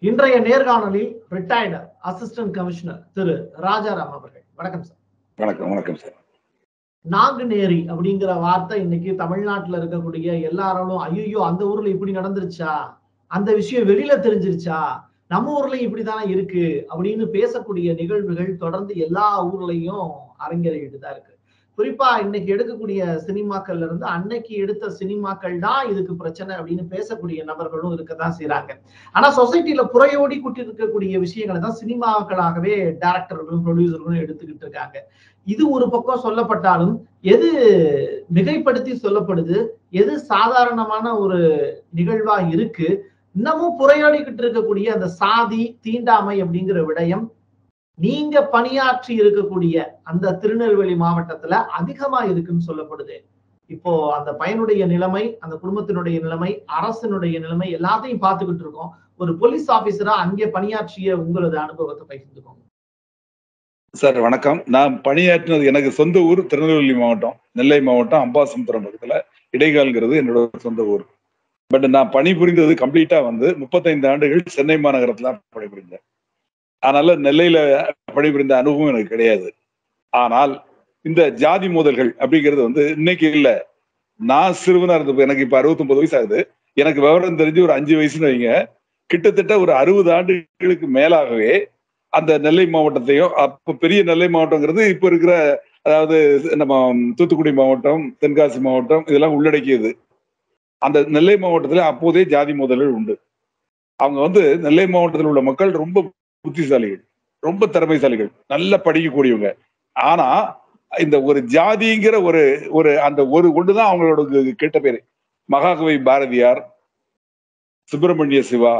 இன்றைய நேர்காணலில் retired assistant commissioner Thiru Rajaram அவர்கள் வணக்கம் சார் வணக்கம் வணக்கம் சார் நாங்குநேரி அப்படிங்கிற வார்த்தை இன்னைக்கு தமிழ்நாட்டுல இருக்கக்கூடிய எல்லாராலும் ஐயோ அந்த ஊர்ல இப்படி நடந்துருச்சா அந்த விஷயம் வெளியில தெரிஞ்சிருச்சா நம்ம ஊர்லயும் இப்படித்தானே இருக்கு அப்படின்னு பேசக்கூடிய நிகழ்வுகள் தொடர்ந்து எல்லா ஊர்லயும் அரங்கேறிட்டு தான் இருக்கு குறிப்பா இன்னைக்கு எடுக்கக்கூடிய சினிமாக்கள்ல இருந்து அன்னைக்கு எடுத்த சினிமாக்கள் தான் இதுக்கு பிரச்சனை அப்படின்னு பேசக்கூடிய நபர்களும் இருக்கதான் செய்யறாங்க ஆனா சொசைட்டில புறையோடி கூட்டி இருக்கக்கூடிய விஷயங்களை தான் சினிமாக்களாகவே டேரக்டர்களும் ப்ரொடியூசர்களும் எடுத்துக்கிட்டு இருக்காங்க இது ஒரு பக்கம் சொல்லப்பட்டாலும் எது மிகைப்படுத்தி சொல்லப்படுது எது சாதாரணமான ஒரு நிகழ்வா இருக்கு இன்னமும் புறையோடிக்கிட்டு இருக்கக்கூடிய அந்த சாதி தீண்டாமை அப்படிங்கிற விடயம் நீங்க பணியாற்றி இருக்கக்கூடிய அந்த திருநெல்வேலி மாவட்டத்துல அதிகமா இருக்குன்னு சொல்லப்படுது இப்போ அந்த பையனுடைய நிலைமை அந்த குடும்பத்தினுடைய நிலைமை அரசனுடைய நிலைமை எல்லாத்தையும் பார்த்துக்கிட்டு இருக்கோம் ஒரு போலீஸ் ஆபீசரா அங்கே பணியாற்றிய உங்களது அனுபவத்தை பகிர்ந்துக்கோங்க சார் வணக்கம் நான் பணியாற்றினது எனக்கு சொந்த ஊர் திருநெல்வேலி மாவட்டம் நெல்லை மாவட்டம் அம்பாசமுத்திரம் பக்கத்துல இடைகால்ங்கிறது என்னோட சொந்த ஊர் பட் நான் பணிபுரிந்தது கம்ப்ளீட்டா வந்து முப்பத்தைந்து ஆண்டுகள் சென்னை மாநகரத்துல பணிபுரிந்தேன் அதனால நெல்லையில பணிபுரிந்த அனுபவம் எனக்கு கிடையாது ஆனால் இந்த ஜாதி மோதல்கள் அப்படிங்கிறது வந்து இன்னைக்கு இல்ல நான் சிறுவனா இருந்தப்போ எனக்கு இப்ப அறுபத்தொன்பது வயசு ஆகுது எனக்கு விவரம் தெரிஞ்சு ஒரு அஞ்சு வயசுன்னு வைங்க கிட்டத்தட்ட ஒரு அறுபது ஆண்டுகளுக்கு மேலாகவே அந்த நெல்லை மாவட்டத்தையும் அப்ப பெரிய நெல்லை மாவட்டங்கிறது இப்ப இருக்கிற அதாவது நம்ம தூத்துக்குடி மாவட்டம் தென்காசி மாவட்டம் இதெல்லாம் உள்ளடக்கியது அந்த நெல்லை மாவட்டத்துல அப்போதே ஜாதி மோதல்கள் உண்டு அவங்க வந்து நெல்லை மாவட்டத்தில் உள்ள மக்கள் ரொம்ப புத்திசாலிகள் ரொம்ப திறமைசாலிகள் நல்லா படிக்கக்கூடியவங்க ஆனா இந்த ஒரு ஜாதிங்கிற ஒரு ஒரு அந்த ஒரு ஒண்ணுதான் அவங்களோட கெட்ட பேரு மகாகவி பாரதியார் சுப்பிரமணிய சிவா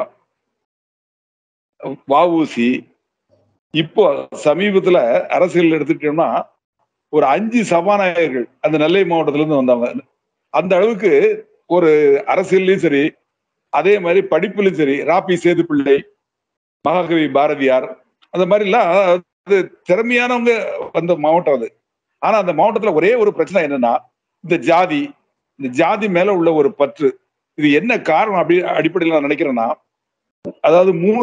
வஉசி இப்போ சமீபத்துல அரசியல் எடுத்துட்டோம்னா ஒரு அஞ்சு சபாநாயகர்கள் அந்த நெல்லை மாவட்டத்துல இருந்து வந்தாங்க அந்த அளவுக்கு ஒரு அரசியல்லையும் சரி அதே மாதிரி படிப்புலையும் சரி ராபி சேது பிள்ளை மகாகவி பாரதியார் அந்த மாதிரிலாம் அது திறமையானவங்க வந்த மாவட்டம் அது ஆனா அந்த மாவட்டத்துல ஒரே ஒரு பிரச்சனை என்னன்னா இந்த ஜாதி இந்த ஜாதி மேல உள்ள ஒரு பற்று இது என்ன காரணம் அப்படி அடிப்படையில் நான் நினைக்கிறேன்னா அதாவது மூணு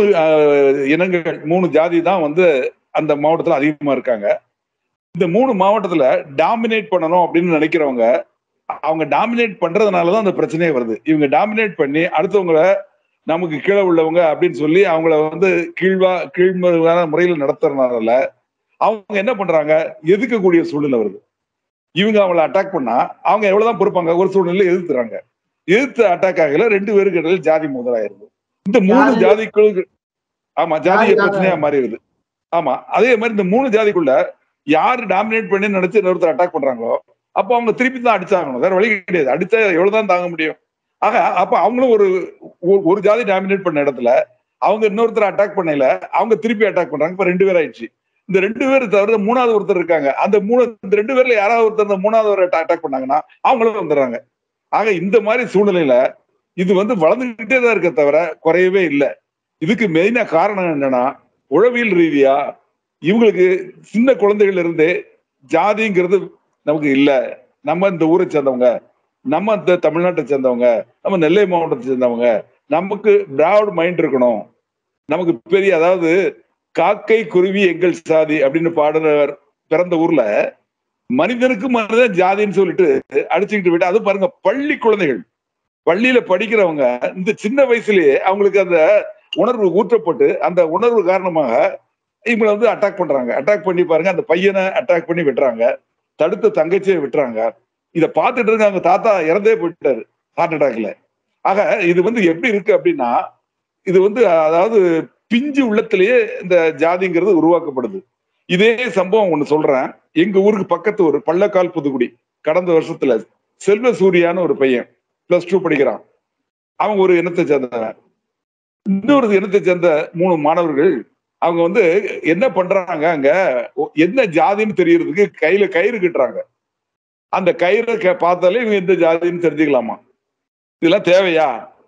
இனங்கள் மூணு ஜாதி தான் வந்து அந்த மாவட்டத்துல அதிகமா இருக்காங்க இந்த மூணு மாவட்டத்துல டாமினேட் பண்ணணும் அப்படின்னு நினைக்கிறவங்க அவங்க டாமினேட் பண்றதுனாலதான் அந்த பிரச்சனையே வருது இவங்க டாமினேட் பண்ணி அடுத்தவங்கள நமக்கு கீழே உள்ளவங்க அப்படின்னு சொல்லி அவங்கள வந்து கீழ்வா கீழ்மறையான முறையில் நடத்துறதுனால அவங்க என்ன பண்றாங்க எதிர்க்கக்கூடிய சூழ்நிலை வருது இவங்க அவங்கள அட்டாக் பண்ணா அவங்க எவ்வளவுதான் பொறுப்பாங்க ஒரு சூழ்நிலை எதிர்த்துறாங்க எதிர்த்து அட்டாக் ஆகல ரெண்டு பேருக்கு இடையில ஜாதி முதலாயிருது இந்த மூணு ஜாதிக்குழு ஆமா ஜாதி பிரச்சனையா மாறிடுது ஆமா அதே மாதிரி இந்த மூணு ஜாதிக்குள்ள யாரு டாமினேட் பண்ணி நினைச்சு இன்னொருத்தர் அட்டாக் பண்றாங்களோ அப்போ அவங்க திருப்பி தான் அடிச்சாகணும் வேற வழி கிடையாது அடிச்சா எவ்வளவுதான் தாங்க முடியும் ஆக அப்ப அவங்களும் ஒரு ஒரு ஜாதி டாமினேட் பண்ண இடத்துல அவங்க இன்னொருத்தர் அட்டாக் பண்ணல அவங்க திருப்பி அட்டாக் பண்றாங்க இப்ப ரெண்டு பேர் ஆயிடுச்சு இந்த ரெண்டு பேர் தவிர மூணாவது ஒருத்தர் இருக்காங்க அந்த மூணு இந்த ரெண்டு பேர்ல யாராவது ஒருத்தர் இந்த மூணாவது ஒரு அட்டாக் பண்ணாங்கன்னா அவங்களும் வந்துடுறாங்க ஆக இந்த மாதிரி சூழ்நிலையில இது வந்து வளர்ந்துகிட்டே தான் இருக்க தவிர குறையவே இல்லை இதுக்கு மெயினா காரணம் என்னன்னா உளவியல் ரீதியா இவங்களுக்கு சின்ன குழந்தைகள் இருந்தே ஜாதிங்கிறது நமக்கு இல்ல நம்ம இந்த ஊரை சேர்ந்தவங்க நம்ம இந்த தமிழ்நாட்டை சேர்ந்தவங்க நம்ம நெல்லை மாவட்டத்தை சேர்ந்தவங்க நமக்கு பிராட் மைண்ட் இருக்கணும் நமக்கு பெரிய அதாவது காக்கை குருவி எங்கள் சாதி அப்படின்னு பாடுறவர் பிறந்த ஊர்ல மனிதனுக்கு மனிதன் ஜாதின்னு சொல்லிட்டு அடிச்சுக்கிட்டு விட்டு அது பாருங்க பள்ளி குழந்தைகள் பள்ளியில படிக்கிறவங்க இந்த சின்ன வயசுலயே அவங்களுக்கு அந்த உணர்வு ஊற்றப்பட்டு அந்த உணர்வு காரணமாக இவங்களை வந்து அட்டாக் பண்றாங்க அட்டாக் பண்ணி பாருங்க அந்த பையனை அட்டாக் பண்ணி விட்டுறாங்க தடுத்த தங்கச்சியை விட்டுறாங்க இதை பார்த்துட்டு இருக்க அவங்க தாத்தா இறந்தே போயிட்டாரு ஹார்ட் அட்டாக்ல ஆக இது வந்து எப்படி இருக்கு அப்படின்னா இது வந்து அதாவது பிஞ்சு உள்ளத்திலேயே இந்த ஜாதிங்கிறது உருவாக்கப்படுது இதே சம்பவம் ஒண்ணு சொல்றேன் எங்க ஊருக்கு பக்கத்து ஒரு பள்ளக்கால் புதுக்குடி கடந்த வருஷத்துல செல்வ சூர்யான்னு ஒரு பையன் பிளஸ் டூ படிக்கிறான் அவங்க ஒரு இனத்தை சேர்ந்தவன் இன்னொரு இனத்தை சேர்ந்த மூணு மாணவர்கள் அவங்க வந்து என்ன பண்றாங்க அங்க என்ன ஜாதின்னு தெரியறதுக்கு கையில கயிறு கட்டுறாங்க அந்த கயிறை பார்த்தாலே இவங்க எந்த ஜாதின்னு தெரிஞ்சுக்கலாமா இதெல்லாம் தேவையா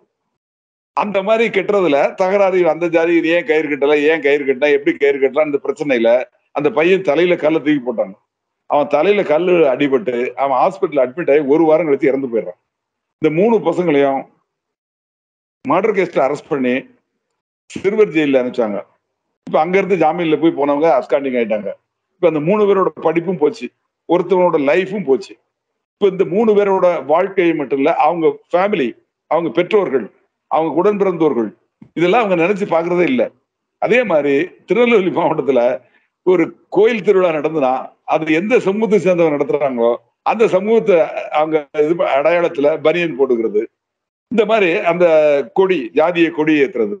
அந்த மாதிரி கெட்டுறதுல தகராறு அந்த ஜாதி ஏன் கயிறு கட்டல ஏன் கயிறு கட்டினா எப்படி கயிறு கட்டலாம் இந்த பிரச்சனையில அந்த பையன் தலையில கல்ல தூக்கி போட்டாங்க அவன் தலையில கல்லு அடிபட்டு அவன் ஹாஸ்பிட்டல் அட்மிட் ஆகி ஒரு வாரம் கழிச்சு இறந்து போயிடுறான் இந்த மூணு பசங்களையும் மர்டர் கேஸ்ல அரெஸ்ட் பண்ணி சிறுவர் ஜெயில அனுப்பிச்சாங்க இப்ப அங்க இருந்து ஜாமீன்ல போய் போனவங்க அஸ்காண்டிங் ஆயிட்டாங்க இப்ப அந்த மூணு பேரோட படிப்பும் போச்சு ஒருத்தவனோட லைஃபும் போச்சு இப்ப இந்த மூணு பேரோட வாழ்க்கையை மட்டும் இல்ல அவங்க ஃபேமிலி அவங்க பெற்றோர்கள் அவங்க உடன் பிறந்தோர்கள் இதெல்லாம் அவங்க நினைச்சு பாக்குறதே இல்லை அதே மாதிரி திருநெல்வேலி மாவட்டத்துல ஒரு கோயில் திருவிழா நடந்ததுன்னா அது எந்த சமூகத்தை சேர்ந்தவங்க நடத்துறாங்களோ அந்த சமூகத்தை அவங்க இது ப- அடையாளத்துல பனியன் போட்டுக்கிறது இந்த மாதிரி அந்த கொடி ஜாதிய கொடி ஏத்துறது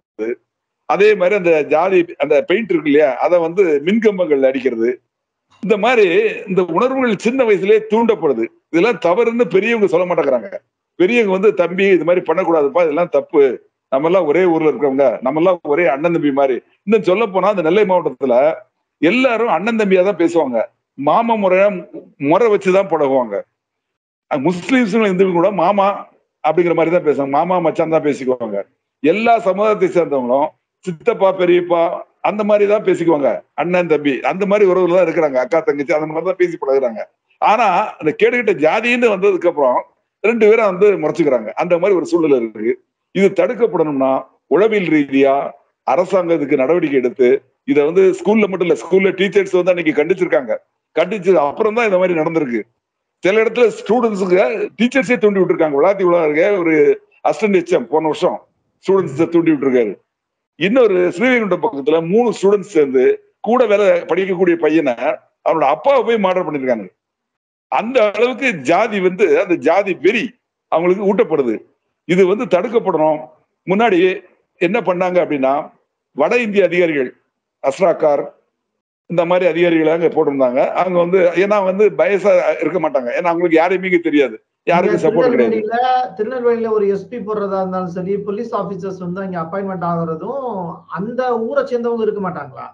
அதே மாதிரி அந்த ஜாதி அந்த பெயிண்ட் இருக்கு இல்லையா அதை வந்து மின்கம்பங்கள் அடிக்கிறது இந்த மாதிரி இந்த உணர்வுகள் சின்ன வயசுலயே தூண்டப்படுது இதெல்லாம் தவறுன்னு பெரியவங்க சொல்ல மாட்டேங்கிறாங்க பெரியவங்க வந்து தம்பி இது மாதிரி பண்ணக்கூடாதுப்பா இதெல்லாம் தப்பு நம்ம எல்லாம் ஒரே ஊர்ல இருக்கிறவங்க நம்ம எல்லாம் ஒரே அண்ணன் தம்பி மாதிரி இன்னும் சொல்ல போனா இந்த நெல்லை மாவட்டத்துல எல்லாரும் அண்ணன் தம்பியா தான் பேசுவாங்க மாமா முறையா முறை வச்சுதான் பழகுவாங்க அஹ் முஸ்லிம்ஸும் இந்து கூட மாமா அப்படிங்கிற மாதிரி தான் பேசுவாங்க மாமா மச்சான் தான் பேசிக்குவாங்க எல்லா சமுதாயத்தை சேர்ந்தவங்களும் சித்தப்பா பெரியப்பா அந்த மாதிரி தான் பேசிக்குவாங்க அண்ணன் தம்பி அந்த மாதிரி உறவுல தான் இருக்கிறாங்க அக்கா தங்கச்சி அந்த மாதிரி தான் பேசி பழகுறாங்க ஆனா அந்த கேடுகிட்ட ஜாதின்னு வந்ததுக்கு அப்புறம் ரெண்டு பேரும் வந்து முறைச்சுக்கிறாங்க அந்த மாதிரி ஒரு சூழ்நிலை இருக்கு இது தடுக்கப்படணும்னா உளவியல் ரீதியா அரசாங்கம் இதுக்கு நடவடிக்கை எடுத்து இதை வந்து ஸ்கூல்ல மட்டும் இல்ல ஸ்கூல்ல டீச்சர்ஸ் வந்து அன்னைக்கு கண்டிச்சிருக்காங்க கண்டிச்சு அப்புறம் தான் இந்த மாதிரி நடந்திருக்கு சில இடத்துல ஸ்டூடெண்ட்ஸுக்கு டீச்சர்ஸே தூண்டி விட்டுருக்காங்க விளாத்தி விழாருங்க ஒரு அசிஸ்டன்ட் ஹெச்எம் போன வருஷம் ஸ்டூடெண்ட்ஸ் தூண்டி விட்டுருக்காரு இன்னொரு ஸ்ரீவைகுண்டம் பக்கத்துல மூணு ஸ்டூடெண்ட்ஸ் சேர்ந்து கூட வேலை படிக்கக்கூடிய பையனை அவனோட அப்பாவை போய் மாடல் பண்ணிருக்காங்க அந்த அளவுக்கு ஜாதி வந்து அந்த ஜாதி வெறி அவங்களுக்கு ஊட்டப்படுது இது வந்து தடுக்கப்படணும் முன்னாடி என்ன பண்ணாங்க அப்படின்னா வட இந்திய அதிகாரிகள் அஸ்ராக்கார் இந்த மாதிரி அதிகாரிகளை அங்க போட்டிருந்தாங்க அவங்க வந்து ஏன்னா வந்து பயசா இருக்க மாட்டாங்க ஏன்னா அவங்களுக்கு யாரையுமே இங்க தெரியாது யாருக்கும் சப்போர்ட் கிடையாது திருநெல்வேலியில திருநெல்வேலியில ஒரு எஸ்பி போடுறதா இருந்தாலும் சரி போலீஸ் ஆபீசர்ஸ் வந்து அங்க அப்பாயின்மெண்ட் ஆகுறதும் அந்த ஊரை சேர்ந்தவங்க இருக்க மாட்டாங்களா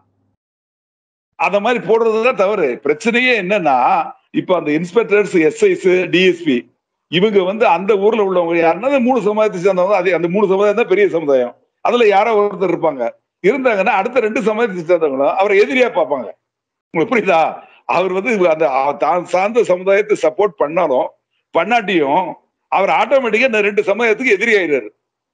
அத மாதிரி போடுறதுதான் தவறு பிரச்சனையே என்னன்னா இப்ப அந்த இன்ஸ்பெக்டர்ஸ் எஸ்ஐஸ் டிஎஸ்பி இவங்க வந்து அந்த ஊர்ல உள்ளவங்க யாருன்னா அந்த மூணு சமுதாயத்தை சேர்ந்தவங்க அது அந்த மூணு சமுதாயம் தான் பெரிய சமுதாயம் அதுல யாரோ ஒருத்தர் இருப்பாங்க இருந்தாங்கன்னா அடுத்த ரெண்டு சமுதாயத்தை சேர்ந்தவங்களும் அவரை எதிரியா பார்ப்பாங்க உங்களுக்கு புரியுதா அவர் வந்து அந்த அ- தான் சார்ந்த சமுதாயத்தை சப்போர்ட் பண்ணாலும் பண்ணாட்டியும் அவர் ஆட்டோமேட்டிக்கா இந்த ரெண்டு சமுதாயத்துக்கு எதிரி ஆயிடுறாரு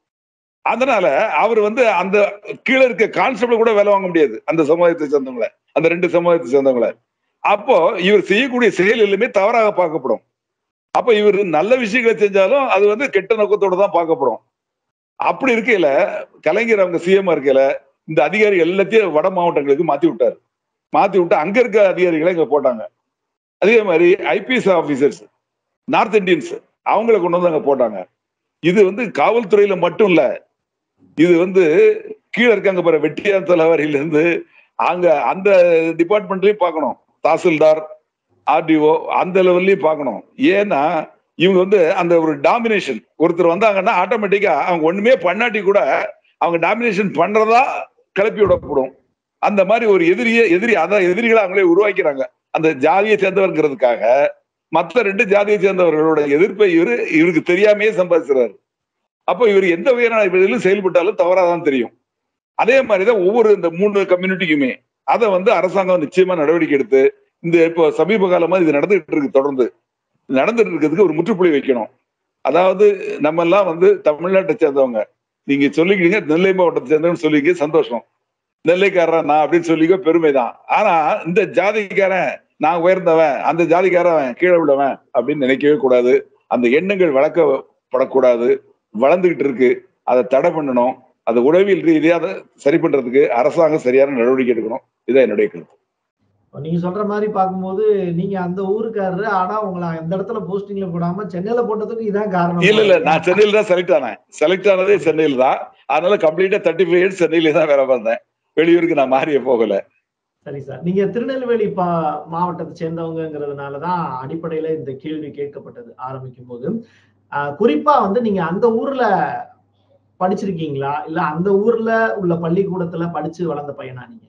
அதனால அவர் வந்து அந்த கீழே இருக்க கான்ஸ்டபிள் கூட வேலை வாங்க முடியாது அந்த சமுதாயத்தை சேர்ந்தவங்கள அந்த ரெண்டு சமுதாயத்தை சேர்ந்தவங்கள அப்போ இவர் செய்யக்கூடிய செயல் எல்லாமே தவறாக பார்க்கப்படும் அப்ப இவர் நல்ல விஷயங்களை செஞ்சாலும் அது வந்து கெட்ட நோக்கத்தோட தான் பார்க்கப்படும் அப்படி இருக்கையில கலைஞர் அவங்க சிஎம் இருக்கையில இந்த அதிகாரி எல்லாத்தையும் வட மாவட்டங்களுக்கு மாத்தி விட்டாரு மாத்தி விட்டு அங்க இருக்க அதிகாரிகளை இங்க போட்டாங்க அதே மாதிரி ஐபிஎஸ் ஆபீசர்ஸ் நார்த் இந்தியன்ஸ் அவங்கள கொண்டு வந்து அங்க போட்டாங்க இது வந்து காவல்துறையில மட்டும் இல்ல இது வந்து கீழே இருக்காங்க பாரு வெட்டியார் தலைவரியில இருந்து அங்க அந்த டிபார்ட்மெண்ட்லயும் பார்க்கணும் தாசில்தார் ஆர்டிஓ அந்த லெவல்லயும் பார்க்கணும் ஏன்னா இவங்க வந்து அந்த ஒரு டாமினேஷன் ஒருத்தர் வந்தாங்கன்னா ஆட்டோமேட்டிக்கா அவங்க ஒண்ணுமே பண்ணாட்டி கூட அவங்க டாமினேஷன் பண்றதா கிளப்பி விடப்படும் அந்த மாதிரி ஒரு எதிரியே எதிரி அதான் எதிரிகளை அவங்களே உருவாக்கிறாங்க அந்த ஜாதியை சேர்ந்தவர்ங்கிறதுக்காக மற்ற ரெண்டு ஜாதியை சேர்ந்தவர்களோட எதிர்ப்பை இவரு இவருக்கு தெரியாமையே சம்பாதிச்சுறாரு அப்போ இவர் எந்த வகையான இதிலும் செயல்பட்டாலும் தவறாதான் தெரியும் அதே மாதிரிதான் ஒவ்வொரு இந்த மூணு கம்யூனிட்டிக்குமே அதை வந்து அரசாங்கம் நிச்சயமா நடவடிக்கை எடுத்து இந்த இப்போ சமீப காலமா இது நடந்துகிட்டு இருக்கு தொடர்ந்து நடந்துட்டு இருக்கிறதுக்கு ஒரு முற்றுப்புள்ளி வைக்கணும் அதாவது நம்ம எல்லாம் வந்து தமிழ்நாட்டை சேர்ந்தவங்க நீங்க சொல்லிக்கிறீங்க நெல்லை மாவட்டத்தை சேர்ந்தவங்க சொல்லிக்க சந்தோஷம் நெல்லைக்காரன் நான் அப்படின்னு சொல்லிக்க பெருமைதான் ஆனா இந்த ஜாதிக்காரன் நான் உயர்ந்தவன் அந்த ஜாதிக்காரன் கீழே விடவன் அப்படின்னு நினைக்கவே கூடாது அந்த எண்ணங்கள் வளர்க்கப்படக்கூடாது வளர்ந்துகிட்டு இருக்கு அதை தடை பண்ணணும் அதை உளவியல் ரீதியா அதை சரி பண்றதுக்கு அரசாங்கம் சரியான நடவடிக்கை எடுக்கணும் இதான் என்னுடைய கருத்து இப்ப நீங்க சொல்ற மாதிரி பார்க்கும்போது நீங்க அந்த ஊருக்காரரு ஆனா உங்களை அந்த இடத்துல போஸ்டிங்ல போடாம சென்னையில போட்டதுக்கு இதான் காரணம் இல்ல இல்ல நான் சென்னையில தான் செலக்ட் ஆனேன் செலக்ட் ஆனதே சென்னையில தான் அதனால கம்ப்ளீட்டா தேர்ட்டி ஃபைவ் இயர்ஸ் சென்னையில தான் வேலை பார்த்தேன் வெளியூருக்கு நான் மாறிய போகல சரி சார் நீங்க திருநெல்வேலி பா மாவட்டத்தை சேர்ந்தவங்கிறதுனாலதான் அடிப்படையில இந்த கேள்வி கேட்கப்பட்டது ஆரம்பிக்கும் போது ஆஹ் குறிப்பா வந்து நீங்க அந்த ஊர்ல படிச்சிருக்கீங்களா இல்ல அந்த ஊர்ல உள்ள பள்ளிக்கூடத்துல படிச்சு வளர்ந்த பையனா நீங்க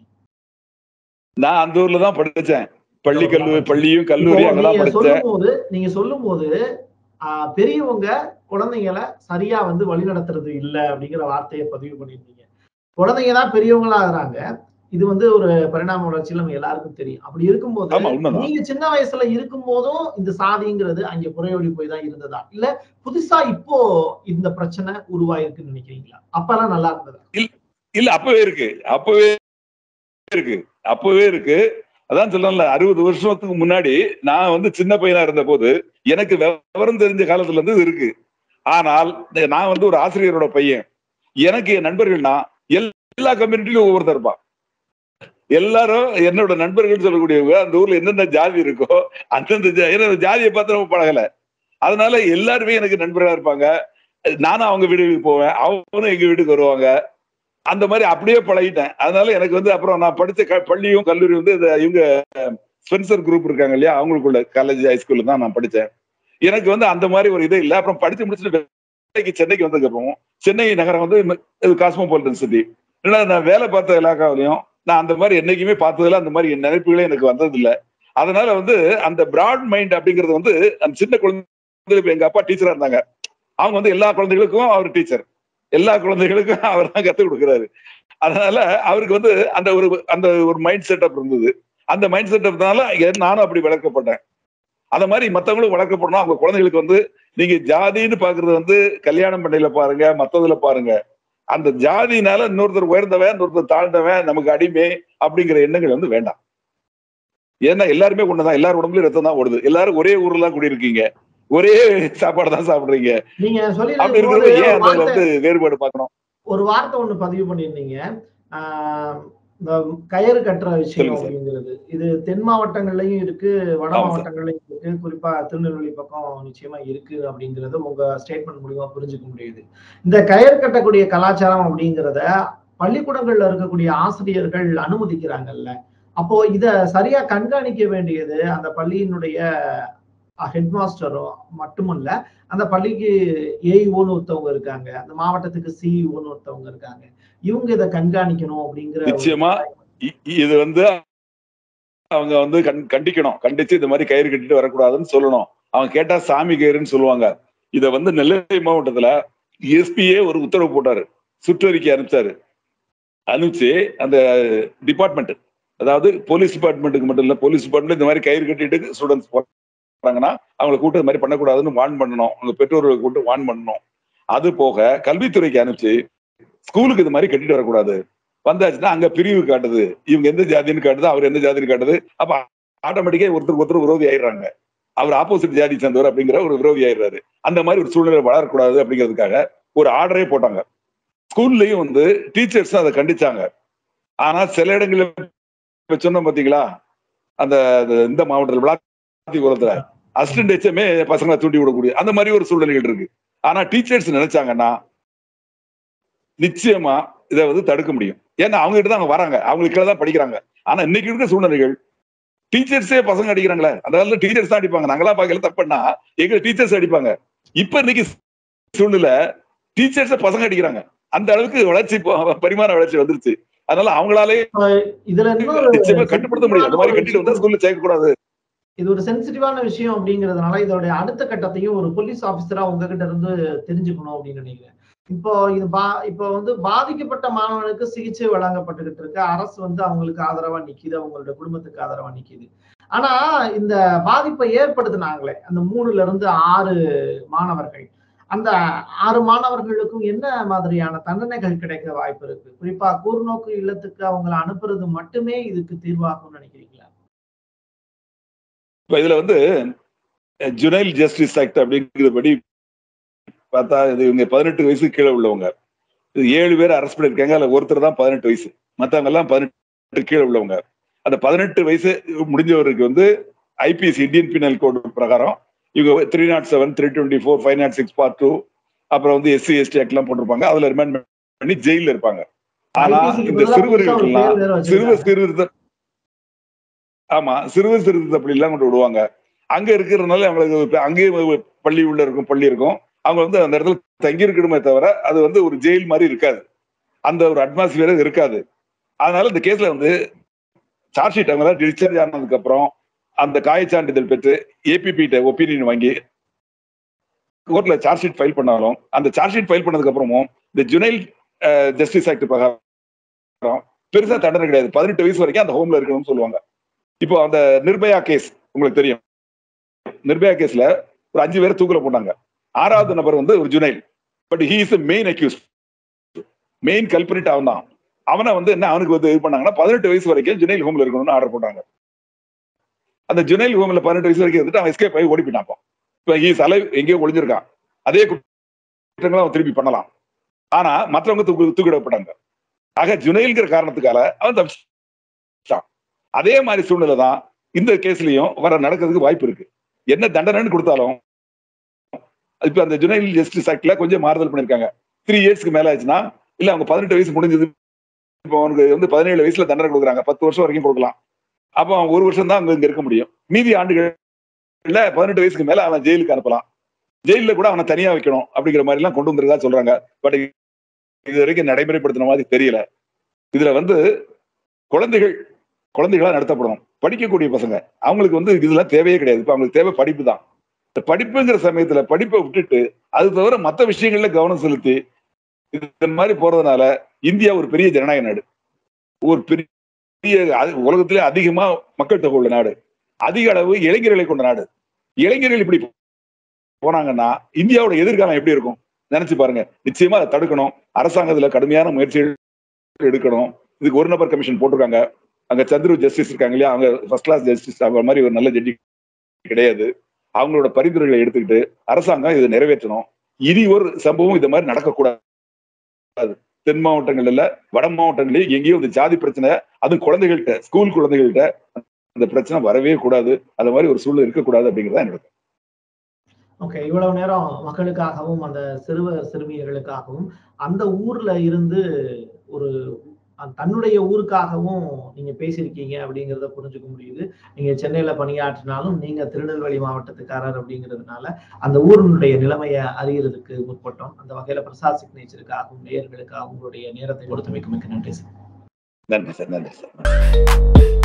நான் அந்த ஊர்ல தான் படிச்சேன் பள்ளி கல்லூரி பள்ளியும் கல்லூரி இப்போ அங்கதான் நீங்க படிச்சேன் சொல்லும் போது நீங்க சொல்லும் போது ஆஹ் பெரியவங்க குழந்தைங்களை சரியா வந்து வழி நடத்துறது இல்ல அப்படிங்கிற வார்த்தையை பதிவு பண்ணிருந்தீங்க குழந்தைங்க தான் பெரியவங்களா ஆகுறாங்க இது வந்து ஒரு பரிணாம வளர்ச்சியில் நம்ம எல்லாருக்கும் தெரியும் அப்படி இருக்கும்போது ஆமா உண்மைதான் நீங்க சின்ன வயசுல இருக்கும் போதும் இந்த சாதிங்கிறது அங்க குறையோடி போய் தான் இருந்ததா இல்ல புதுசா இப்போ இந்த பிரச்சனை உருவாயிருக்குன்னு நினைக்கிறீங்களா அப்பெல்லாம் நல்லா இருந்ததா இல்ல அப்பவே இருக்கு அப்பவே இருக்கு அப்பவே இருக்கு அதான் சொல்லல அறுபது வருஷத்துக்கு முன்னாடி நான் வந்து சின்ன பையனா இருந்த போது எனக்கு விவரம் தெரிஞ்ச காலத்துல இருந்து இது இருக்கு ஆனால் நான் வந்து ஒரு ஆசிரியரோட பையன் எனக்கு என் நண்பர்கள்னா எல்லா கம்யூனிட்டிலும் ஒவ்வொருத்தர் இருப்பான் எல்லாரும் என்னோட நண்பர்கள் சொல்லக்கூடியவங்க அந்த ஊர்ல என்னென்ன ஜாதி இருக்கோ அந்தந்த ஜா- ஏன்னா அந்த ஜாதியை பார்த்து நம்ம பழகல அதனால எல்லாருமே எனக்கு நண்பர்களா இருப்பாங்க நானும் அவங்க வீட்டுக்கு போவேன் அவங்களும் எங்க வீட்டுக்கு வருவாங்க அந்த மாதிரி அப்படியே பழகிட்டேன் அதனால எனக்கு வந்து அப்புறம் நான் படிச்ச க- பள்ளியும் கல்லூரி வந்து இந்த இவங்க ஸ்பென்சர் குரூப் இருக்காங்க இல்லையா அவங்களுக்குள்ள காலேஜ் ஹைஸ்கூல்ல தான் நான் படிச்சேன் எனக்கு வந்து அந்த மாதிரி ஒரு இது இல்லை அப்புறம் படிச்சு முடிச்சுட்டு வேலைக்கு சென்னைக்கு வந்ததுக்கு அப்புறம் சென்னை நகரம் வந்து காஸ்மோபாலிட்டன் சிட்டி ஏன்னா நான் வேலை பார்த்த இலாக்காவிலையும் நான் அந்த மாதிரி என்னைக்குமே பார்த்ததுல அந்த மாதிரி நினைப்புகளே எனக்கு வந்தது இல்ல அதனால வந்து அந்த பிராட் மைண்ட் அப்படிங்கிறது வந்து அந்த சின்ன குழந்தை இப்ப எங்க அப்பா டீச்சரா இருந்தாங்க அவங்க வந்து எல்லா குழந்தைகளுக்கும் அவர் டீச்சர் எல்லா குழந்தைகளுக்கும் அவர் தான் கத்துக் கொடுக்குறாரு அதனால அவருக்கு வந்து அந்த ஒரு அந்த ஒரு மைண்ட் செட்டப் இருந்தது அந்த மைண்ட் செட்டப்னால நானும் அப்படி வளர்க்கப்பட்டேன் அந்த மாதிரி மத்தவங்களும் வளர்க்கப்படணும் அவங்க குழந்தைகளுக்கு வந்து நீங்க ஜாதின்னு பாக்குறது வந்து கல்யாணம் பண்ணையில பாருங்க மத்ததுல பாருங்க அந்த ஜாதினால இன்னொருத்தர் உயர்ந்தவன் இன்னொருத்தர் தாழ்ந்தவன் நமக்கு அடிமை அப்படிங்கிற எண்ணங்கள் வந்து வேண்டாம் ஏன்னா எல்லாருமே ஒண்ணுதான் எல்லாரும் உடம்புலயும் ரத்தம் தான் ஓடுது எல்லாரும் ஒரே ஊர்ல தான் குடியிருக்கீங்க ஒரே சாப்பாடு தான் சாப்பிடுறீங்க நீங்க அப்படி சொல்லி இருக்கிறது ஏன் ஒரு அதுல வார்த்தை வந்து வேறுபாடு பார்க்கணும் ஒரு வார்த்தை ஒண்ணு பதிவு பண்ணியிருந்தீங்க ஆஹ் இந்த கயிறு கட்டுற விஷயம் சொல்லுங்க சார். அப்படிங்கிறது இது தென் மாவட்டங்கள்லயும் இருக்கு வட ஆமா சார். மாவட்டங்கள்லயும் இருக்கு குறிப்பா திருநெல்வேலி பக்கம் நிச்சயமா இருக்கு அப்படிங்கறது உங்க ஸ்டேட்மெண்ட் மூலியமா புரிஞ்சுக்க முடியுது இந்த கயிறு கட்டக்கூடிய கலாச்சாரம் அப்படிங்கிறத பள்ளிக்கூடங்கள்ல இருக்கக்கூடிய ஆசிரியர்கள் அனுமதிக்கிறாங்கல்ல அப்போ இத சரியா கண்காணிக்க வேண்டியது அந்த பள்ளியினுடைய ஹெட் மாஸ்டரும் மட்டுமல்ல அந்த பள்ளிக்கு ஏஇஓன்னு ஒருத்தவங்க இருக்காங்க அந்த மாவட்டத்துக்கு சிஇஓன்னு ஒருத்தவங்க இருக்காங்க இவங்க இதை கண்காணிக்கணும் அப்படிங்கிற ஒரு- நிச்சயமா இ- இது வந்து அவங்க வந்து கண் கண்டிக்கணும் கண்டிச்சு இந்த மாதிரி கயிறு கட்டிட்டு வரக்கூடாதுன்னு சொல்லணும் அவங்க கேட்டா சாமி கயிறுன்னு சொல்லுவாங்க இத வந்து நெல்லை மாவட்டத்துல எஸ்பியே ஒரு உத்தரவு போட்டாரு சுற்றறிக்கை அனுப்பிச்சாரு அனுப்பிச்சு அந்த டிபார்ட்மெண்ட் அதாவது போலீஸ் டிபார்ட்மெண்ட்டுக்கு மட்டும் இல்ல போலீஸ் டிபார்ட்மெண்ட் இந்த மாதிரி கயிறு கட்டிட்டு ஸ்டூடெண்ட்ஸ் போறாங்கன்னா அவங்களை கூட்டு இந்த மாதிரி பண்ணக்கூடாதுன்னு வார்ன் பண்ணணும் அவங்க பெற்றோர்களை கூட்டு வார்ன் பண்ணணும் அது போக கல்வித்துறைக்கு அனுப்பிச்சு ஸ்கூலுக்கு இது மாதிரி கட்டிட்டு வரக்கூடாது வந்தாச்சுன்னா அங்க பிரிவு காட்டுது இவங்க எந்த ஜாதின்னு காட்டுது அவர் எந்த ஜாதின்னு காட்டுது அப்ப ஆட்டோமேட்டிக்கா ஒருத்தருக்கு ஒருத்தர் விரோதி ஆயிடுறாங்க அவர் ஆப்போசிட் ஜாதி சேர்ந்தவர் அப்படிங்கிற ஒரு விரோதி ஆயிடுறாரு அந்த மாதிரி ஒரு சூழ்நிலை வளரக்கூடாது அப்படிங்கிறதுக்காக ஒரு ஆர்டரே போட்டாங்க ஸ்கூல்லயும் வந்து டீச்சர்ஸ் அதை கண்டிச்சாங்க ஆனா சில இடங்கள்ல இப்ப சொன்னோம் பாத்தீங்களா அந்த அந்த இந்த மாவட்டத்தில் விளாத்திபுரத்துல அசிஸ்டன்ட் ஹெச்எம்ஏ பசங்களை தூண்டி விடக்கூடிய அந்த மாதிரி ஒரு சூழ்நிலைகள் இருக்கு ஆனா டீச்சர்ஸ் நினைச்சாங்கன்னா நிச்சயமா இதை வந்து தடுக்க முடியும் ஏன்னா அவங்க கிட்ட தான் அவங்க வராங்க அவங்களுக்கு கீழே தான் படிக்கிறாங்க ஆனா இன்னைக்கு இருக்க சூழ்நிலைகள் டீச்சர்ஸே பசங்க அடிக்கிறாங்களே அதாவது டீச்சர்ஸ் தான் அடிப்பாங்க நாங்கெல்லாம் பார்க்கல தப்புன்னா எங்க டீச்சர்ஸ் அடிப்பாங்க இப்ப இன்னைக்கு சூழ்நிலை டீச்சர்ஸ பசங்க அடிக்கிறாங்க அந்த அளவுக்கு வளர்ச்சி இப்போ பரிமாண வளர்ச்சி வந்துருச்சு அதனால அவங்களாலே இதுல இன்னொரு நிச்சயமா கட்டுப்படுத்த முடியும் அந்த மாதிரி கட்டிட்டு வந்தா ஸ்கூல்ல சேர்க்க கூடாது இது ஒரு சென்சிட்டிவான விஷயம் அப்படிங்கறதுனால இதோட அடுத்த கட்டத்தையும் ஒரு போலீஸ் ஆபீசரா உங்ககிட்ட இருந்து தெரிஞ்சுக்கணும் அப்படின்னு நினைக்கிறேன் இப்போ இது பா இப்போ வந்து பாதிக்கப்பட்ட மாணவனுக்கு சிகிச்சை வழங்கப்பட்டுகிட்டு இருக்கு அரசு வந்து அவங்களுக்கு ஆதரவா நிக்குது அவங்களோட குடும்பத்துக்கு ஆதரவா நிக்குது ஆனா இந்த பாதிப்பை ஏற்படுத்தினாங்களே அந்த மூணுல இருந்து ஆறு மாணவர்கள் அந்த ஆறு மாணவர்களுக்கும் என்ன மாதிரியான தண்டனைகள் கிடைக்க வாய்ப்பு இருக்கு குறிப்பா கூர்நோக்கு இல்லத்துக்கு அவங்களை அனுப்புறது மட்டுமே இதுக்கு தீர்வாகும்னு நினைக்கிறீங்களா இப்ப இதுல வந்து ஜுனைல் ஜஸ்டிஸ் ஆக்ட் அப்படிங்கிறபடி பார்த்தா இது இவங்க பதினெட்டு வயசுக்கு கீழே உள்ளவங்க இது ஏழு பேர் அரெஸ்ட் பண்ணிருக்காங்க அதுல ஒருத்தர் தான் பதினெட்டு வயசு மத்தவங்க எல்லாம் பதினெட்டு கீழே உள்ளவங்க அந்த பதினெட்டு வயசு முடிஞ்சவருக்கு வந்து ஐபிஎஸ் இந்தியன் பினல் கோட் பிரகாரம் இவங்க three nought seven three twenty four five nought six part two அப்புறம் வந்து எஸ்சி எஸ்டி ஆக்ட் எல்லாம் போட்டிருப்பாங்க அதுல ரிமைண்ட் பண்ணி ஜெயில இருப்பாங்க ஆனா IPC க்கு இந்த பதிலா புதுசா ஒரு சிறுவர்களுக்கெல்லாம் பேர் வேற சிறுவர் வச்சிருக்காங்க. சீர்திருத்த ஆமா சிறுவர் சீர்திருத்த பள்ளி எல்லாம் கொண்டு விடுவாங்க அங்க இருக்கிறதுனால அவங்களுக்கு இப்ப அங்கேயே ஒரு பள்ளி உள்ள இருக்கும் பள்ளி இருக்கும் அவங்க வந்து அந்த இடத்துல தங்கி இருக்கணுமே தவிர அது வந்து ஒரு ஜெயில் மாதிரி இருக்காது அந்த ஒரு அட்மாஸ்பியர் இருக்காது அதனால இந்த கேஸ்ல வந்து சார்ஜ் ஷீட் அவங்க டிஸ்சார்ஜ் ஆனதுக்கு அப்புறம் அந்த காய சான்றிதழ் பெற்று ஏபிபி ஒப்பீனியன் வாங்கி கோர்ட்ல சார்ஜ் ஷீட் ஃபைல் பண்ணாலும் அந்த சார்ஜ் ஷீட் ஃபைல் பண்ணதுக்கு அப்புறமும் இந்த ஜுனைல் ஜஸ்டிஸ் ஆக்ட் பிரகாரம் பெருசா தண்டனை கிடையாது பதினெட்டு வயசு வரைக்கும் அந்த ஹோம்ல இருக்கணும்னு சொல்லுவாங்க இப்போ அந்த நிர்பயா கேஸ் உங்களுக்கு தெரியும் நிர்பயா கேஸ்ல ஒரு அஞ்சு பேரை தூக்குல போட்டாங்க ஆறாவது நபர் வந்து ஒரு juvenile but he is main accuse main culprit அவன் தான் அவனை வந்து என்ன அவனுக்கு வந்து இது பண்ணாங்கன்னா பதினெட்டு வயசு வரைக்கும் ஜுனைல் ஹோம்ல இருக்கணும்னு ஆர்டர் போட்டாங்க அந்த ஜுனைல் ஹோம்ல பதினெட்டு வயசு வரைக்கும் இருந்துட்டு அவன் எஸ்கேப் ஆகி ஓடி போயிட்டான் இப்ப ஈ சலை எங்கேயோ ஒளிஞ்சிருக்கான் அதே குற்றங்களை அவன் திருப்பி பண்ணலாம் ஆனா மற்றவங்க தூக்கு தூக்கிடப்பட்டாங்க ஆக ஜுனைல்ங்கிற காரணத்துக்கால அவன் தப்பிச்சான் அதே மாதிரி சூழ்நிலை தான் இந்த கேஸ்லயும் வர நடக்கிறதுக்கு வாய்ப்பு இருக்கு என்ன தண்டனைன்னு கொடுத்தாலும் இப்ப அந்த ஜுனைல் ஜஸ்டிஸ் ஆக்ட்ல கொஞ்சம் மாறுதல் பண்ணிருக்காங்க த்ரீ இயர்ஸ்க்கு மேல ஆச்சுன்னா இல்ல அவங்க பதினெட்டு வயசு முடிஞ்சது இப்போ அவனுக்கு வந்து பதினேழு வயசுல தண்டனை கொடுக்குறாங்க பத்து வருஷம் வரைக்கும் கொடுக்கலாம் அப்போ அவன் ஒரு வருஷம் தான் அங்க இங்க இருக்க முடியும் மீதி ஆண்டுகள்ல பதினெட்டு வயசுக்கு மேல அவன் ஜெயிலுக்கு அனுப்பலாம் ஜெயில கூட அவனை தனியா வைக்கணும் அப்படிங்கிற மாதிரி எல்லாம் கொண்டு வந்திருக்கா சொல்றாங்க பட் இது வரைக்கும் நடைமுறைப்படுத்தின மாதிரி தெரியல இதுல வந்து குழந்தைகள் குழந்தைகளா நடத்தப்படணும் படிக்கக்கூடிய பசங்க அவங்களுக்கு வந்து இதெல்லாம் தேவையே கிடையாது இப்ப அவங்களுக்கு தேவை படிப்பு தான் இந்த படிப்புங்கிற சமயத்துல படிப்பை விட்டுட்டு அது தவிர மற்ற விஷயங்கள்ல கவனம் செலுத்தி இந்த மாதிரி போறதுனால இந்தியா ஒரு பெரிய ஜனநாயக நாடு ஒரு பெரிய அது- உலகத்திலே அதிகமா மக்கள் தொகை உள்ள நாடு அதிக அளவு இளைஞர்களை கொண்ட நாடு இளைஞர்கள் இப்படி போனாங்கன்னா இந்தியாவோட எதிர்காலம் எப்படி இருக்கும் நினைச்சு பாருங்க நிச்சயமா அதை தடுக்கணும் அரசாங்கம் இதுல கடுமையான முயற்சிகள் எடுக்கணும் இதுக்கு ஒரு நபர் கமிஷன் போட்டிருக்காங்க அங்க சந்துரு ஜஸ்டிஸ் இருக்காங்க இல்லையா அவங்க ஃபர்ஸ்ட் கிளாஸ் ஜஸ்டிஸ் அவங்க மாதிரி ஒரு நல்ல ஜட்ஜி கிடையாது அவங்களோட பரிந்துரைகளை எடுத்துக்கிட்டு அரசாங்கம் இதை நிறைவேற்றணும் இனி ஒரு சம்பவம் இது மாதிரி நடக்கக்கூடாது தென் மாவட்டங்கள்ல வட மாவட்டங்களில் எங்கேயும் இந்த ஜாதி பிரச்சனை அதுவும் குழந்தைகள்கிட்ட ஸ்கூல் குழந்தைகள்கிட்ட அந்த பிரச்சனை வரவே கூடாது அந்த மாதிரி ஒரு சூழ்நிலை இருக்கக்கூடாது அப்படிங்கிறதா என்னோட ஓகே இவ்வளவு நேரம் மக்களுக்காகவும் அந்த சிறுவர் சிறுமியர்களுக்காகவும் அந்த ஊர்ல இருந்து ஒரு அந்த தன்னுடைய ஊருக்காகவும் நீங்க பேசியிருக்கீங்க அப்படிங்கிறத புரிஞ்சுக்க முடியுது நீங்க சென்னையில பணியாற்றினாலும் நீங்க திருநெல்வேலி மாவட்டத்துக்காரர் அப்படிங்கிறதுனால அந்த ஊரினுடைய நிலைமையை அறியறதுக்கு முற்பட்டோம் அந்த வகையில பிரசாத் சிக்னேச்சருக்காகவும் நேயர்களுக்காகவும் உங்களுடைய நேரத்தை கொடுத்தமைக்கு மிக்க நன்றி சார் நன்றி சார் நன்றி சார்